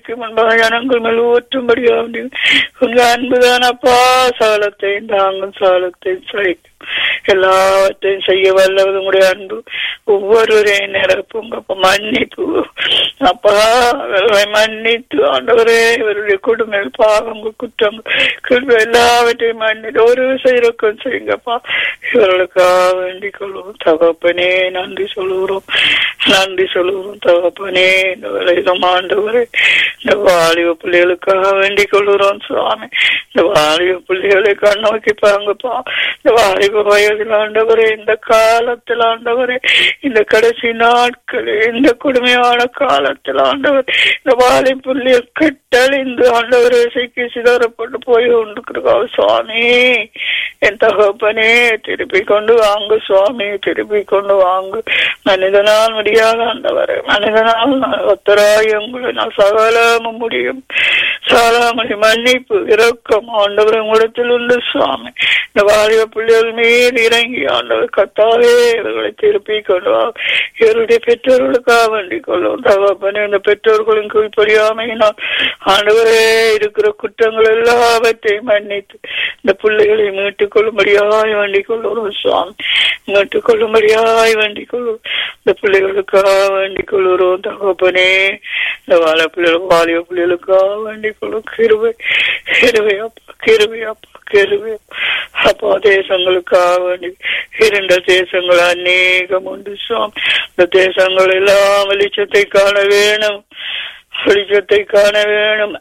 பார்வைக்கு முன்பாக ஜனங்கள் மேல் ஊற்றும்படியாக உங்க அன்புதான் அப்பா சாலத்தையும் தாங்கும் சாலத்தையும் சகிக்கும் எல்லாவற்றையும் செய்ய வல்லவது உங்களுடைய அன்பு ஒவ்வொருவரையும் நிரப்புங்க அப்ப மன்னிப்பு அப்பா அவர்களை மன்னித்து ஆண்டவரே இவருடைய குடும்ப பாவங்கள் குற்றங்கள் கிருபை எல்லாவற்றையும் மன்னித்து ஒரு செய்யறக்கும் செய்யுங்கப்பா இவர்களுக்காக வேண்டிக் கொள்வோம் தகப்பனே நன்றி சொல்லுகிறோம் நன்றி சொல்லுகிறோம் தகப்பனே இந்த வேலையிலும் ஆண்டவரே இந்த வாலிப பிள்ளைகளுக்காக வேண்டிக் கொள்கிறோம் சுவாமி இந்த வாலிப பிள்ளைகளை கண்ணோக்கி பாங்கப்பா இந்த வாலிப வயதில் ஆண்டவரே இந்த காலத்தில் ஆண்டவரே இந்த கடைசி நாட்கள் இந்த கொடுமையான காலத்தில் ஆண்டவர் இந்த வாலிப பிள்ளைகள் கட்டழிந்து ஆண்டவரே சிக்கி சிதறப்பட்டு போய் கொண்டிருக்கிறார் சுவாமி என் தகப்பனே திருப்பி கொண்டு வாங்க சுவாமி திருப்பி கொண்டு வாங்க மனிதனால் முடியாத ஆண்டவரே மனிதனால் ஒத்தராய் உங்களினால் சகலமும் முடியும் சாலாமணி மன்னிப்பு இரக்கம் ஆண்டவர் உங்களிடத்தில் உண்டு சுவாமி இந்த வாலிப பிள்ளைகள் மீது இறங்கி ஆண்டவர் கத்தாவே இவர்களை திருப்பி கொண்டு வா இவருடைய பெற்றோர்களுக்காக வேண்டிக் கொள்ளும் தகப்பனே இந்த பெற்றோர்களின் கீழ்ப்படியாமையினால் ஆண்டவரே இருக்கிற குற்றங்கள் எல்லாவற்றையும் மன்னித்து இந்த பிள்ளைகளை மீட்டுக் கொள்ளும்படியாய் வேண்டிக் கொள்ளுறோம் சுவாமி மீட்டுக் கொள்ளும்படியாய் வேண்டிக் கொள்ளும் இந்த பிள்ளைகளுக்காக வேண்டிக் கொள்ளுறோம் தகப்பனே இந்த வாழ பிள்ளைகள் வாலிப பிள்ளைகளுக்காக வேண்டிக் கொள்ளும் கிருவை கிருவை அப்பா கிருவை அப்பா கிருவை அப்பா தேசங்களுக்காக வேண்டி இரண்டு தேசங்கள் அநேகம் உண்டு சுவாமி இந்த தேசங்கள் எல்லாம் வெளிச்சத்தை காண வேணும் வெளிச்சத்தை காண வேணும்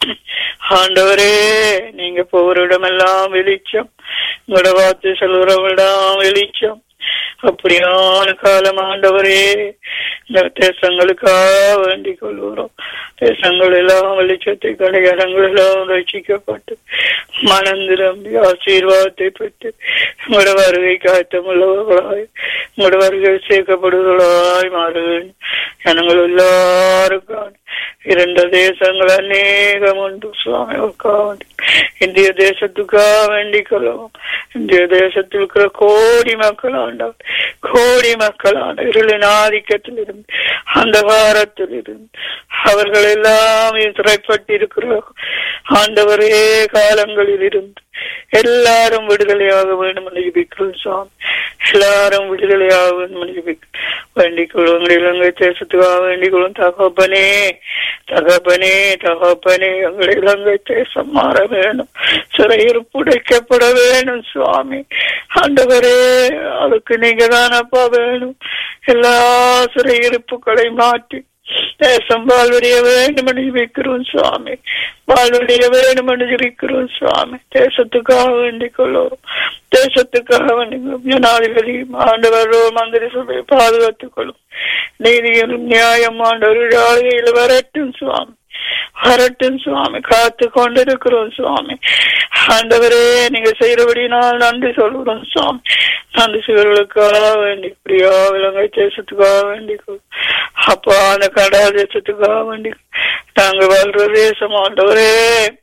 ஆண்டவரே நீங்க போரிடமெல்லாம் வெளிச்சம் உங்களோட வார்த்தை சொல்றவெல்லாம் வெளிச்சம் அப்படியான காலம் ஆண்டவரே இந்த தேசங்களுக்காக வேண்டிக் கொள்கிறோம் தேசங்கள் எல்லாம் வெளிச்சத்தை கண்ட இடங்கள் எல்லாம் ரசிக்கப்பட்டு மனம் திரும்பி ஆசீர்வாதத்தை பெற்று உங்களோட வருகை காத்தமுள்ளவர்களாய் உங்களோட வருகை சேர்க்கப்படுவர்களாய் மாற வேண்டும் ஜனங்கள் எல்லாருக்கும் இரண்டு தேசங்கள் அநேகம் உண்டு சுவாமி உட்காந்து இந்திய தேசத்துக்காக வேண்டிக் கொள்ளவும் இந்திய தேசத்தில் இருக்கிற கோடி மக்கள் ஆண்டவர் கோடி மக்கள் ஆண்ட இருளின் ஆதிக்கத்தில் இருந்து அந்தகாரத்தில் இருந்து அவர்கள் எல்லாம் சிறைப்பட்டிருக்கிற ஆண்டவரே காலங்களில் இருந்து எல்லாரும் விடுதலையாக வேண்டும் என்று ஜபிக்கிறோம் சுவாமி எல்லாரும் விடுதலையாக வேண்டும் என்று ஜபிக்கிறோம் வேண்டிக் கொள்வோம் இலங்கை தேசத்துக்காக வேண்டிக் கொள்வோம் தகப்பனே தகப்பனே தகப்பனே எங்கள் இலங்கை தேசம் மாற வேணும் சிறையில் புடைக்கப்பட வேணும் சுவாமி ஆண்டவரே அதுக்கு நீங்க தானப்பா வேணும் எல்லா சிறையிருப்புகளை மாற்றி தேசம் வாழ்வடைய வேண்டும் என்று ஜபிக்கிறோம் சுவாமி வாழ்வடைய வேண்டும் என்று ஜபிக்கிறோம் சுவாமி தேசத்துக்காக வேண்டிக் கொள்ளும் தேசத்துக்காக வேண்டிக் ஜனாதிபதி ஆண்டவர் மந்திரி சபை பாதுகாத்துக் கொள்ளும் நீதியிலும் நியாயம் ஆண்டவர் ஆளுகையில் வரட்டும் சுவாமி வரட்டும் சுவாமி காத்து கொண்டிருக்கிறோம் சுவாமி ஆண்டவரே நீங்க செய்யறபடினால் நன்றி சொல்கிறோம் சுவாமி நன்றி செய்வர்களுக்காக வேண்டி பிரியா இலங்கை தேசத்துக்காக வேண்டிக் அப்பா அந்த கடா தேசத்துக்காக வேண்டி நாங்க வாழ்ற தேசம் ஆண்டவரே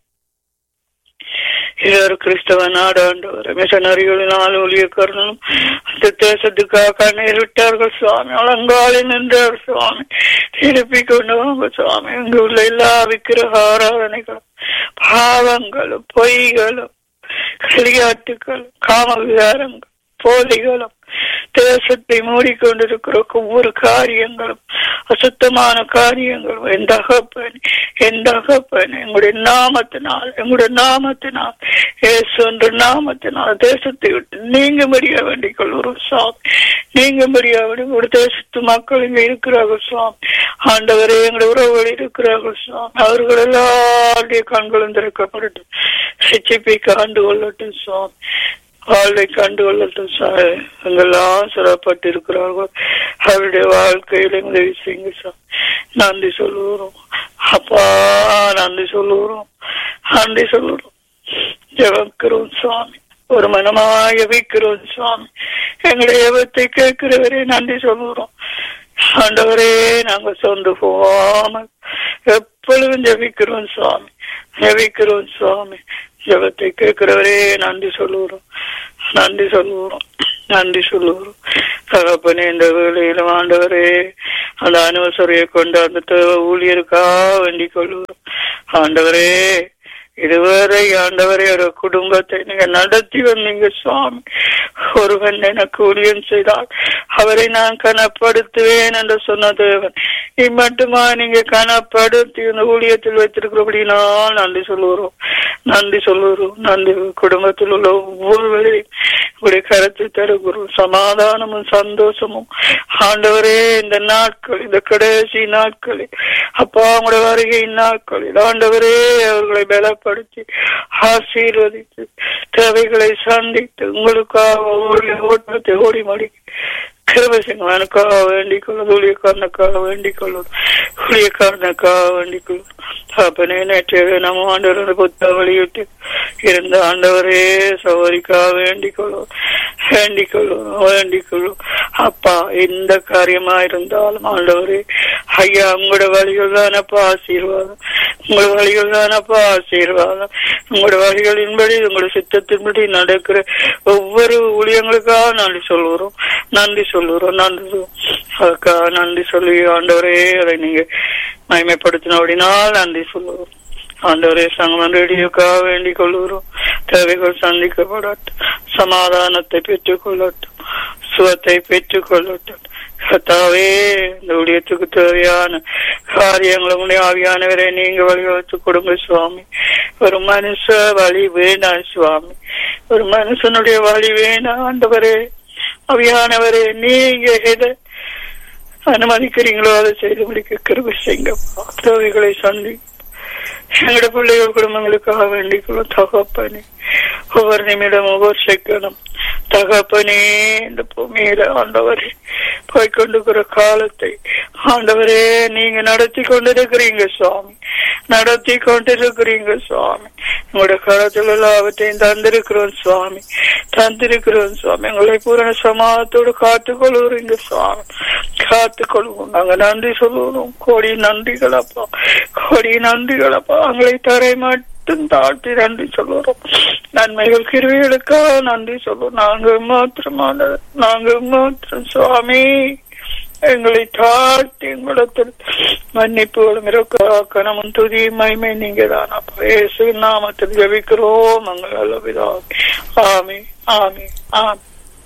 இது ஒரு கிறிஸ்தவ நாடு ஆண்டவர் மிஷனரிகளினால் ஊழியக்காரர்களும் அந்த தேசத்துக்காக கண்ணீர் விட்டார்கள் சுவாமி அலங்காலி நின்றார் சுவாமி திருப்பி கொண்டு வாங்க சுவாமி இங்கு உள்ள எல்லா விக்கிரக ஆராதனைகளும் பாவங்களும் பொய்களும் களியாட்டுகளும் காம விகாரங்களும் போலிகளும் தேசத்தை மூடிக்கொண்டிருக்கிற ஒவ்வொரு காரியங்களும் அசுத்தமான காரியங்களும் எந்த அகப்பன் எந்த அகப்பன் எங்களுடைய நாமத்தினால் எங்களுடைய நாமத்தினால் ஏசு என்ற நாமத்தினால் தேசத்தை விட்டு நீங்க முடிய வேண்டிக் கொள்கிறோம் சுவாமி நீங்க முடிய உங்களுடைய தேசத்து மக்கள் இங்க இருக்கிறார்கள் சுவாமி ஆண்டவரே எங்களுடைய உறவுகள் இருக்கிறார்கள் சுவாமி அவர்கள் எல்லாருடைய கண்களும் திறக்கப்படட்டும் சிச்சிப்பை காண்டு கொள்ளட்டும் சுவாமி வாழ்வை கண்டு கொள்ளட்டும் சார் எங்கெல்லாம் சிறப்பட்டு இருக்கிறார்கள் அவருடைய வாழ்க்கையில உதவி செய்யுங்க சார் நன்றி சொல்லுகிறோம் அப்பா நன்றி சொல்லுகிறோம் நன்றி சொல்லுகிறோம் ஜெபக்கிறோம் சுவாமி ஒரு மனமாக ஜபிக்கிறோம் சுவாமி எங்களுடைய ஜபத்தை கேட்கிறவரே நன்றி சொல்லுகிறோம் ஆண்டவரே நாங்க சொந்து போகாமல் எப்பொழுதும் ஜபிக்கிறோம் சுவாமி ஜபிக்கிறோம் சுவாமி ஜபத்தை கேட்கிறவரே நன்றி சொல்லுகிறோம் நன்றி சொல்லுகிறோம் நன்றி சொல்லுவோம் தகப்பனே இந்த வேளையிலும் ஆண்டவரே அந்த அனுவசரையை கொண்டு அந்த தேவ ஊழியருக்காக வேண்டிக் கொள்வோம் ஆண்டவரே இதுவரை ஆண்டவரே ஒரு குடும்பத்தை நீங்க நடத்தி வந்தீங்க சுவாமி ஒருவன் எனக்கு ஊழியம் செய்தால் அவரை நான் கனப்படுத்துவேன் என்று சொன்ன தேவன் இம்மட்டுமா நீங்க கனப்படுத்தி இந்த ஊழியத்தில் வைத்திருக்கிறபடினால் நன்றி சொல்லுகிறோம் நன்றி சொல்லுகிறோம் நன்றி குடும்பத்தில் உள்ள ஒவ்வொருவரையும் உடைய கருத்து தருகிறோம் சமாதானமும் சந்தோஷமும் ஆண்டவரே இந்த நாட்கள் இந்த கடைசி நாட்களில் அப்பா உங்களுடைய வருகை நாட்களில் ஆண்டவரே அவர்களை பலப்படுத்தி ஆசீர்வதித்து தேவைகளை சந்தித்து உங்களுக்காக ஓடி ஓட்டத்தை ஓடி மடி கிருபசிங்கனுக்காக வேண்டிக் கொள்ளும் ஊழியக்காரனுக்காக வேண்டிக் கொள்ளும் ஊழியக்காரனுக்காக வேண்டிக் கொள்ளும் அப்பனே நேற்றைய நம்ம ஆண்டவர் புத்த வழியிட்டு இருந்த ஆண்டவரே சவரிக்காக வேண்டிக் கொள்ளும் வேண்டிக் கொள்ளும் வேண்டிக் கொள்ளும் அப்பா எந்த காரியமா இருந்தாலும் ஆண்டவரே ஐயா உங்களோட வழிகள் தானப்பா ஆசீர்வாதம் உங்களோட வழிகள் தானப்பா ஆசீர்வாதம் உங்களோட வழிகளின்படி உங்களோட சித்தத்தின்படி நடக்கிற ஒவ்வொரு ஊழியங்களுக்காக நன்றி சொல்லுறோம் நன்றி சொல்லுறோம் நன்றி அதுக்காக நன்றி சொல்லி ஆண்டவரே அதை நீங்க மகிமைப்படுத்தினபடினால் நன்றி சொல்லுவோம் ஆண்டவரே சங்கமன் ரேடியோக்காக வேண்டிக் கொள்ளுகிறோம் தேவைகள் சந்திக்கப்படட்டும் சமாதானத்தை பெற்றுக் கொள்ளட்டும் சுகத்தை பெற்றுக் கொள்ளட்டும் கத்தாவே இந்த ஊழியத்துக்கு தேவையான காரியங்களும் ஆவியானவரை நீங்க வழிவகுத்து கொடுங்க சுவாமி ஒரு மனுஷ வழி வேண்டாம் சுவாமி ஒரு மனுஷனுடைய வழி வேண்டாம் ஆண்டவரே அவியானவரே நீங்க எதை அனுமதிக்கிறீங்களோ அதை செய்து முடிக்க கிருபை செய்யுங்க தேவைகளை சந்தி எங்களோட பிள்ளைகள் குடும்பங்களுக்காக வேண்டிக்கொள்ளும் தகப்பனே ஒவ்வொரு நிமிடம் ஒவ்வொரு செக்கணும் தகப்பனே இந்த பூமியில ஆண்டவரே போய்கொண்டிருக்கிற காலத்தை ஆண்டவரே நீங்க நடத்தி கொண்டிருக்கிறீங்க சுவாமி நடத்தி கொண்டிருக்கிறீங்க சுவாமி உங்களோட காலத்தில் எல்லாவற்றையும் தந்திருக்கிறோம் சுவாமி தந்திருக்கிறோம் சுவாமி எங்களை பூரண சமாதத்தோடு காத்துக் கொள்ளுறீங்க சுவாமி காத்துக் கொள்வோம் நாங்க நன்றி சொல்லுவோம் கோடி நன்றிகளப்பா கோடி நன்றிகளப்பா எங்களை தரை மட்டும் தாழ்த்தி நன்றி சொல்லுறோம் நன்மைகள் கிருவிகளுக்காக நன்றி சொல்லுவோம் நாங்க மாத்திரமான நாங்க மாத்திரம் சுவாமி எங்களை தாழ்த்தி உங்களிடத்தில் மன்னிப்புகளும் கணமும் துதி மைமை நீங்க தான் அப்ப நாமத்தில் ஜபிக்கிறோம் எங்கள் விதாவே ஆமே ஆமே ஆமே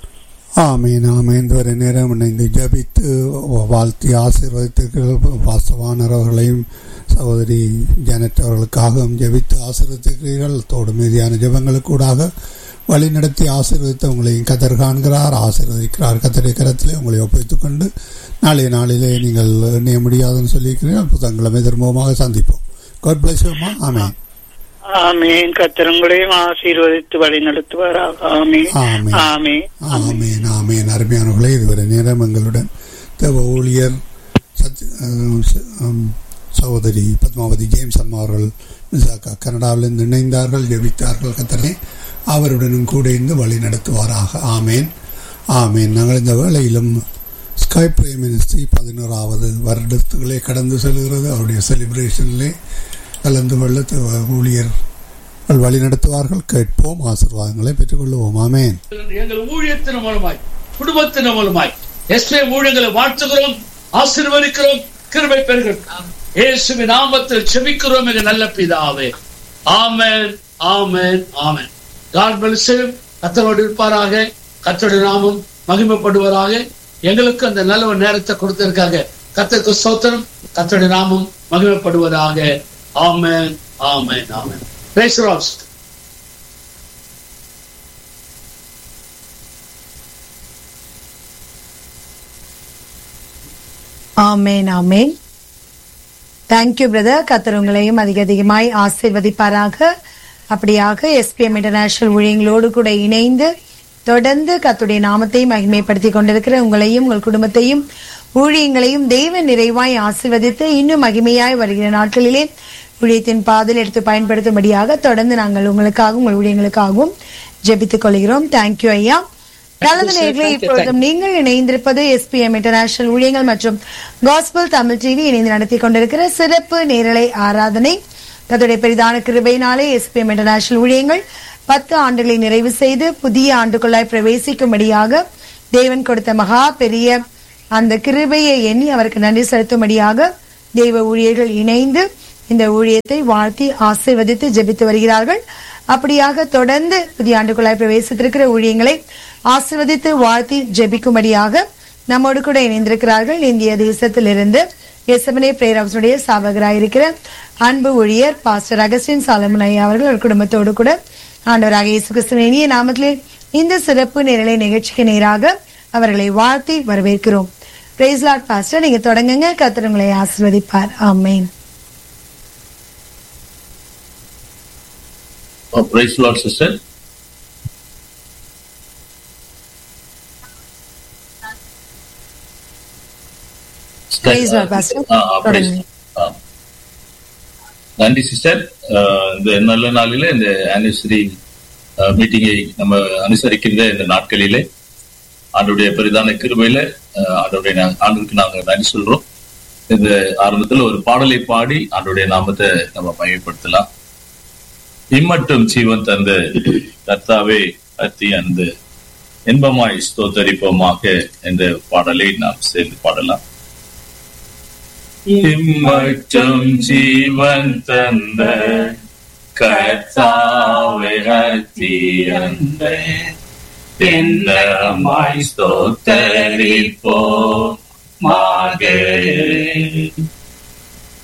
ஆமீன் ஆமீன் வரை நேரம் இணைந்து ஜபித்து வாழ்த்தி ஆசீர்வதித்திருக்கிறீர்கள் வாசவானர் அவர்களையும் சகோதரி ஜனட் அவர்களுக்காகவும் ஜபித்து ஆசீர்வதித்திருக்கிறீர்கள் தோடு மீதியான ஜபங்களுக்கூடாக வழி நடத்தி ஆசீர்வதித்து உங்களையும் கதர் காண்கிறார் ஆசீர்வதிக்கிறார் கத்தரை கரத்திலே உங்களை ஒப்படைத்துக் கொண்டு நாளைய நாளிலே நீங்கள் எண்ணிய முடியாதுன்னு சொல்லியிருக்கிறீர்கள் புதன்கிழமை திரும்பமாக சந்திப்போம் காட் பிளஸ் ஆமேன் ஆமீன் கத்திரங்களையும் ஆசீர்வதித்து வழி நடத்துவாராக ஆமீன் ஆமீன். ஆமீன் ஆமேன் ஆமேன் அருமையானவர்களே இதுவரை நேரம் எங்களுடன் தேவ ஊழியர் சத் அஹ் ச- அம், சகோதரி பத்மாவதி ஜேம்ஸ் அம்மா அவர்கள் மிசாக்கா கனடாவிலிருந்து இணைந்தார்கள் ஜெபித்தார்கள் கத்தனை அவருடனும் கூட இருந்து வழி நடத்துவாராக ஆமேன் ஆமேன் நாங்கள் இந்த வேளையிலும் ஸ்கை பிரே மினிஸ்ட்ரி பதினோராவது வருடத்துகளே கடந்து செல்கிறது அவருடைய செலிப்ரேஷனிலே கலந்து கொள்ள தேவ ஊழியர்கள் வழி நடத்துவார்கள் கேட்போம் ஆசீர்வாதங்களை பெற்றுக்கொள்வோம் ஆமேன் எங்கள் ஊழியத்தின் மூலமாய் குடும்பத்தின் மூலமாய் எஸ்பே ஊழியங்களை வாழ்த்துகிறோம் ஆசீர்வதிக்கிறோம் கிருபை பெறுகிறோம் இயேசுவின் நாமத்தில் செபிக்கிறோம் எங்க நல்ல பிதாவே ஆமென் ஆமென் ஆமென் காட் பிளஸ் கத்தரோடு இருப்பாராக கத்தருடைய நாமம் மகிமைப்படுவராக எங்களுக்கு அந்த நல்ல ஒரு நேரத்தை கொடுத்திருக்காங்க கத்தருக்கு ஸ்தோத்திரம் கத்தருடைய நாமம் மகிமைப்படுவதாக ஆமென் ஆமென் ஆமென் Praise the Lord. ஆமேன் ஆமேன் தேங்க்யூ பிரதர் கத்தர் உங்களையும் அதிக அதிகமாய் ஆசீர்வதிப்பாராக அப்படியாக எஸ்பிஎம் இன்டர்நேஷனல் ஊழியங்களோடு கூட இணைந்து தொடர்ந்து கத்துடைய நாமத்தை மகிமைப்படுத்தி கொண்டிருக்கிற உங்களையும் உங்கள் குடும்பத்தையும் ஊழியங்களையும் தெய்வ நிறைவாய் ஆசீர்வதித்து இன்னும் மகிமையாய் வருகிற நாட்களிலே ஊழியத்தின் பாதையில் எடுத்து பயன்படுத்தும்படியாக தொடர்ந்து நாங்கள் உங்களுக்காகவும் உங்கள் ஊழியங்களுக்காகவும் ஜெபித்துக் கொள்கிறோம் தேங்க்யூ ஐயா நல்லது நேர்களே இப்பொழுதும் நீங்கள் இணைந்திருப்பது எஸ்பிஎம் இன்டர்நேஷனல் ஊழியங்கள் மற்றும் காஸ்பல் தமிழ் டிவி இணைந்து நடத்தி கொண்டிருக்கிற சிறப்பு நேரலை ஆராதனை கத்துடைய பெரிதான கிருபையினாலே எஸ்பிஎம் இன்டர்நேஷனல் ஊழியங்கள் பத்து ஆண்டுகளை நிறைவு செய்து புதிய ஆண்டுக்குள்ளாய் பிரவேசிக்கும்படியாக தேவன் கொடுத்த மகா பெரிய அந்த கிருபையை எண்ணி அவருக்கு நன்றி செலுத்தும்படியாக தெய்வ ஊழியர்கள் இணைந்து இந்த ஊழியத்தை வாழ்த்தி ஆசீர்வதித்து ஜெபித்து வருகிறார்கள் அப்படியாக தொடர்ந்து புதிய ஆண்டுக்குள்ளாய் பிரவேசித்திருக்கிற ஊழியங்களை ஆசீர்வதித்து வாழ்த்தி ஜெபிக்கும்படியாக நம்மோடு கூட இணைந்திருக்கிறார்கள் இந்திய தேசத்திலிருந்து எசமனே பிரேரவசுடைய சாவகராயிருக்கிற அன்பு ஊழியர் பாஸ்டர் அகஸ்டின் சாலமன் ஐயா அவர்கள் ஒரு குடும்பத்தோடு கூட ஆண்டவராக இயேசு கிறிஸ்துவின் இனிய நாமத்திலே இந்த சிறப்பு நேரலை நிகழ்ச்சிக்கு நேராக அவர்களை வாழ்த்தி வரவேற்கிறோம் பிரைஸ் லார்ட் பாஸ்டர் நீங்க தொடங்குங்க கர்த்தர் உங்களை ஆசீர்வதிப்பார் ஆமென் Oh, praise the Lord, sister. Praise Lord, Pastor. Ah, ah, praise. தொடங்குங்க. ஆ. நன்றி சிஸ்டர் இந்த நல்ல நாளில இந்த ஆனிவர்சரி மீட்டிங்கை நம்ம அனுசரிக்கின்ற இந்த நாட்களிலே ஆண்டுடைய பெரிதான கிருபையில அஹ், ஆண்டவருடைய நா- ஆண்டுக்கு நாங்க நன்றி சொல்றோம் இந்த ஆரம்பத்துல ஒரு பாடலை பாடி ஆண்டுடைய நாமத்தை நம்ம பயன்படுத்தலாம் இம்மட்டும் ஜீவன் தந்த கர்த்தாவே அத்தி அந்த இன்பமாய் ஸ்தோத்தரிப்போமாக என்ற பாடலை நாம் சேர்ந்து பாடலாம் இம்மட்டும் ஜீவன் தந்த கர்த்தாவே அத்தி அந்த இன்பமாய் ஸ்தோத்தரிப்போமாக